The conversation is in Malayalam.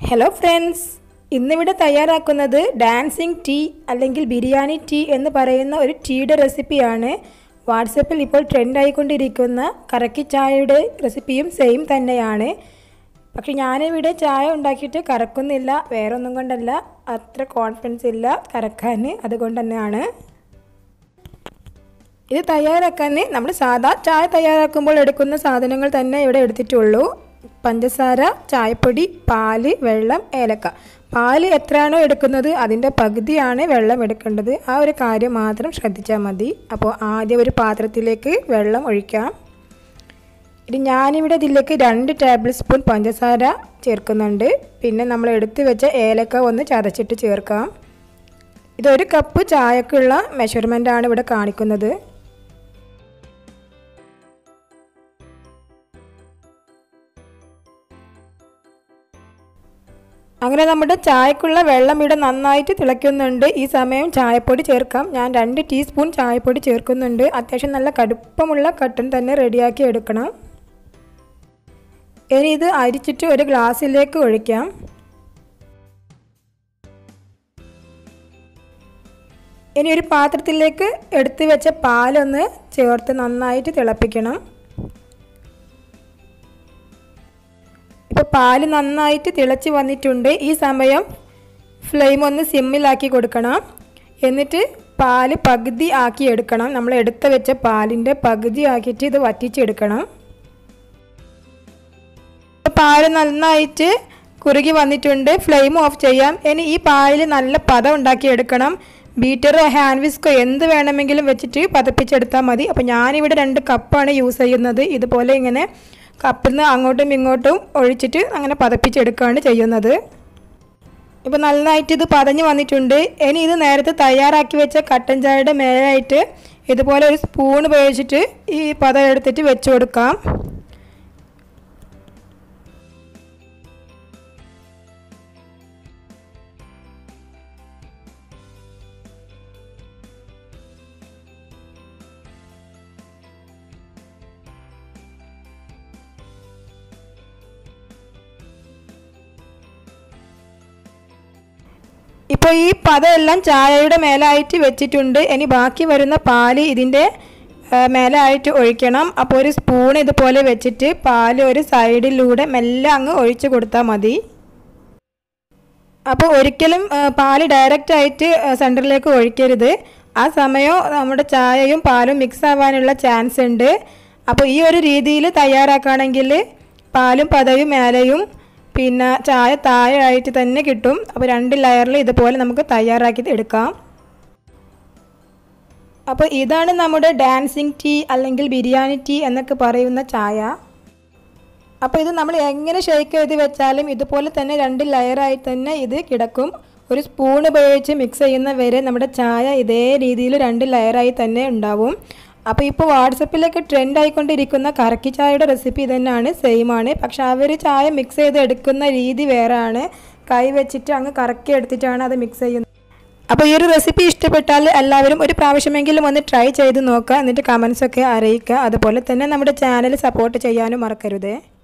ഹലോ ഫ്രണ്ട്സ് ഇന്നിവിടെ തയ്യാറാക്കുന്നത് ഡാൻസിങ് ടീ അല്ലെങ്കിൽ ബിരിയാണി ടീ എന്ന് പറയുന്ന ഒരു ടീയുടെ റെസിപ്പിയാണ് വാട്സപ്പിൽ ഇപ്പോൾ ട്രെൻഡായിക്കൊണ്ടിരിക്കുന്ന കറക്കി ചായയുടെ റെസിപ്പിയും സെയിം തന്നെയാണ് പക്ഷെ ഞാനിവിടെ ചായ ഉണ്ടാക്കിയിട്ട് കറക്കുന്നില്ല വേറെ ഒന്നും കൊണ്ടല്ല അത്ര കോൺഫിഡൻസ് ഇല്ല കറക്കാൻ അതുകൊണ്ട് തന്നെയാണ് ഇത് തയ്യാറാക്കാൻ നമ്മൾ സാധാ ചായ തയ്യാറാക്കുമ്പോൾ എടുക്കുന്ന സാധനങ്ങൾ തന്നെ ഇവിടെ എടുത്തിട്ടുള്ളൂ പഞ്ചസാര ചായപ്പൊടി പാല് വെള്ളം ഏലക്ക പാല് എത്രയാണോ എടുക്കുന്നത് അതിൻ്റെ പകുതിയാണ് വെള്ളം എടുക്കേണ്ടത് ആ ഒരു കാര്യം മാത്രം ശ്രദ്ധിച്ചാൽ മതി അപ്പോൾ ആദ്യം ഒരു പാത്രത്തിലേക്ക് വെള്ളം ഒഴിക്കാം ഇനി ഞാനിവിടെ ഇതിലേക്ക് രണ്ട് ടേബിൾ സ്പൂൺ പഞ്ചസാര ചേർക്കുന്നുണ്ട് പിന്നെ നമ്മൾ എടുത്തു വെച്ച ഏലക്ക ഒന്ന് ചതച്ചിട്ട് ചേർക്കാം ഇതൊരു കപ്പ് ചായക്കുള്ള മെഷർമെൻ്റ് ആണ് ഇവിടെ കാണിക്കുന്നത് അങ്ങനെ നമ്മുടെ ചായക്കുള്ള വെള്ളം ഇവിടെ നന്നായിട്ട് തിളയ്ക്കുന്നുണ്ട് ഈ സമയം ചായപ്പൊടി ചേർക്കാം ഞാൻ രണ്ട് ടീസ്പൂൺ ചായപ്പൊടി ചേർക്കുന്നുണ്ട് അത്യാവശ്യം നല്ല കടുപ്പമുള്ള കട്ടൻ തന്നെ റെഡിയാക്കി എടുക്കണം ഇനി ഇത് അരിച്ചിട്ട് ഒരു ഗ്ലാസ്സിലേക്ക് ഒഴിക്കാം ഇനി ഒരു പാത്രത്തിലേക്ക് എടുത്തു വെച്ച പാലൊന്ന് ചേർത്ത് നന്നായിട്ട് തിളപ്പിക്കണം ഇപ്പോൾ പാല് നന്നായിട്ട് തിളച്ച് വന്നിട്ടുണ്ട് ഈ സമയം ഫ്ലെയിം ഒന്ന് സിമ്മിലാക്കി കൊടുക്കണം എന്നിട്ട് പാല് പകുതി ആക്കി എടുക്കണം നമ്മൾ എടുത്ത് വെച്ച പാലിൻ്റെ പകുതി ആക്കിയിട്ട് ഇത് വറ്റിച്ചെടുക്കണം പാല് നന്നായിട്ട് കുറുകി വന്നിട്ടുണ്ട് ഫ്ലെയിം ഓഫ് ചെയ്യാം ഇനി ഈ പാലിൽ നല്ല പദം ഉണ്ടാക്കി എടുക്കണം ബീറ്ററോ ഹാൻഡ് വിസ്കോ എന്ത് വേണമെങ്കിലും വെച്ചിട്ട് പതപ്പിച്ചെടുത്താൽ മതി അപ്പോൾ ഞാനിവിടെ രണ്ട് കപ്പാണ് യൂസ് ചെയ്യുന്നത് ഇതുപോലെ ഇങ്ങനെ കപ്പിൽ നിന്ന് അങ്ങോട്ടും ഇങ്ങോട്ടും ഒഴിച്ചിട്ട് അങ്ങനെ പതപ്പിച്ചെടുക്കുകയാണ് ചെയ്യുന്നത് ഇപ്പോൾ നന്നായിട്ട് ഇത് പതഞ്ഞ് വന്നിട്ടുണ്ട് ഇനി ഇത് നേരത്തെ തയ്യാറാക്കി വെച്ച കട്ടൻ ചായയുടെ മേലായിട്ട് ഇതുപോലെ ഒരു സ്പൂൺ ഉപയോഗിച്ചിട്ട് ഈ പതം എടുത്തിട്ട് വെച്ച് കൊടുക്കാം ഇപ്പോൾ ഈ പദമെല്ലാം ചായയുടെ മേലായിട്ട് വെച്ചിട്ടുണ്ട് ഇനി ബാക്കി വരുന്ന പാല് ഇതിൻ്റെ മേലായിട്ട് ഒഴിക്കണം അപ്പോൾ ഒരു സ്പൂൺ ഇതുപോലെ വെച്ചിട്ട് പാല് ഒരു സൈഡിലൂടെ മെല്ലെ അങ്ങ് ഒഴിച്ചു കൊടുത്താൽ മതി അപ്പോൾ ഒരിക്കലും പാല് ഡയറക്റ്റ് ആയിട്ട് സെൻറ്ററിലേക്ക് ഒഴിക്കരുത് ആ സമയം നമ്മുടെ ചായയും പാലും മിക്സ് ആവാനുള്ള ചാൻസ് ഉണ്ട് അപ്പോൾ ഈ ഒരു രീതിയിൽ തയ്യാറാക്കുകയാണെങ്കിൽ പാലും പതയും മേലയും പിന്നെ ചായ താഴെയായിട്ട് തന്നെ കിട്ടും അപ്പോൾ രണ്ട് ലെയറിൽ ഇതുപോലെ നമുക്ക് തയ്യാറാക്കി എടുക്കാം അപ്പോൾ ഇതാണ് നമ്മുടെ ഡാൻസിങ് ടീ അല്ലെങ്കിൽ ബിരിയാണി ടീ എന്നൊക്കെ പറയുന്ന ചായ അപ്പോൾ ഇത് നമ്മൾ എങ്ങനെ ഷേക്ക് ചെയ്ത് വെച്ചാലും ഇതുപോലെ തന്നെ രണ്ട് ലെയറായി തന്നെ ഇത് കിടക്കും ഒരു സ്പൂൺ ഉപയോഗിച്ച് മിക്സ് ചെയ്യുന്ന വരെ നമ്മുടെ ചായ ഇതേ രീതിയിൽ രണ്ട് ലെയറായി തന്നെ ഉണ്ടാവും അപ്പോൾ ഇപ്പോൾ വാട്സപ്പിലൊക്കെ ട്രെൻഡ് ആയിക്കൊണ്ടിരിക്കുന്ന കറക്കി ചായയുടെ റെസിപ്പി തന്നെയാണ് സെയിം ആണ് പക്ഷെ അവർ ചായ മിക്സ് ചെയ്ത് എടുക്കുന്ന രീതി വേറെയാണ് കൈ വെച്ചിട്ട് അങ്ങ് കറക്കി എടുത്തിട്ടാണ് അത് മിക്സ് ചെയ്യുന്നത് അപ്പോൾ ഈ ഒരു റെസിപ്പി ഇഷ്ടപ്പെട്ടാൽ എല്ലാവരും ഒരു പ്രാവശ്യമെങ്കിലും ഒന്ന് ട്രൈ ചെയ്ത് നോക്കുക എന്നിട്ട് കമൻസൊക്കെ അറിയിക്കുക അതുപോലെ തന്നെ നമ്മുടെ ചാനൽ സപ്പോർട്ട് ചെയ്യാനും മറക്കരുതേ